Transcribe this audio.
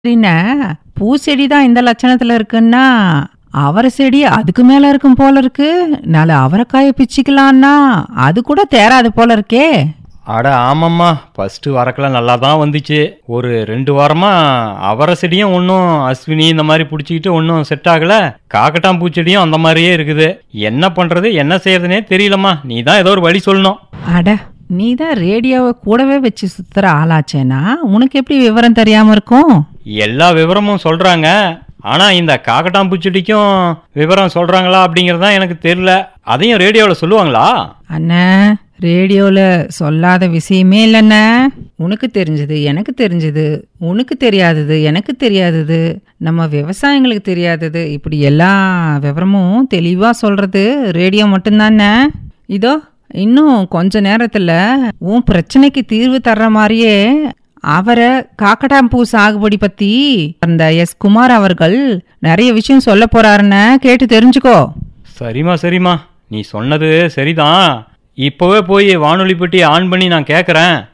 சரிண்ணே பூச்செடி தான் இந்த லட்சணத்துல இருக்குன்னா அவரை செடி அதுக்கு மேல இருக்கும் போல இருக்கு நாளை அவரைக்காயை பிச்சுக்கலான்னா அது கூட தேராது போல இருக்கே அட ஆமாம்மா ஃபஸ்ட்டு வரக்கெல்லாம் நல்லா தான் வந்துச்சு ஒரு ரெண்டு வாரமாக அவரை செடியும் ஒன்றும் அஸ்வினி இந்த மாதிரி பிடிச்சிக்கிட்டு ஒன்றும் செட் ஆகலை காக்கட்டான் பூச்செடியும் அந்த மாதிரியே இருக்குது என்ன பண்ணுறது என்ன செய்யறதுனே தெரியலம்மா நீ தான் ஏதோ ஒரு வழி சொல்லணும் அட நீ தான் ரேடியோவை கூடவே வச்சு சுத்துற ஆளாச்சேனா உனக்கு எப்படி விவரம் தெரியாம இருக்கும் எல்லா விவரமும் சொல்கிறாங்க ஆனால் இந்த காக்கட்டான் பூச்செடிக்கும் விவரம் சொல்கிறாங்களா அப்படிங்கிறது தான் எனக்கு தெரியல அதையும் ரேடியோவில் சொல்லுவாங்களா அண்ணே ரேடியோவில் சொல்லாத விஷயமே இல்லைண்ணே உனக்கு தெரிஞ்சது எனக்கு தெரிஞ்சது உனக்கு தெரியாதது எனக்கு தெரியாதது நம்ம விவசாயிங்களுக்கு தெரியாதது இப்படி எல்லா விவரமும் தெளிவாக சொல்கிறது ரேடியோ மட்டும்தானே இதோ இன்னும் கொஞ்ச நேரத்தில் உன் பிரச்சனைக்கு தீர்வு தர்ற மாதிரியே அவரை காக்கட்டாம்பூ சாகுபடி பற்றி அந்த எஸ் குமார் அவர்கள் நிறைய விஷயம் சொல்ல போறாருன்னு கேட்டு தெரிஞ்சுக்கோ சரிம்மா சரிம்மா நீ சொன்னது சரிதான் இப்போவே போய் வானொலி பெட்டி ஆன் பண்ணி நான் கேட்குறேன்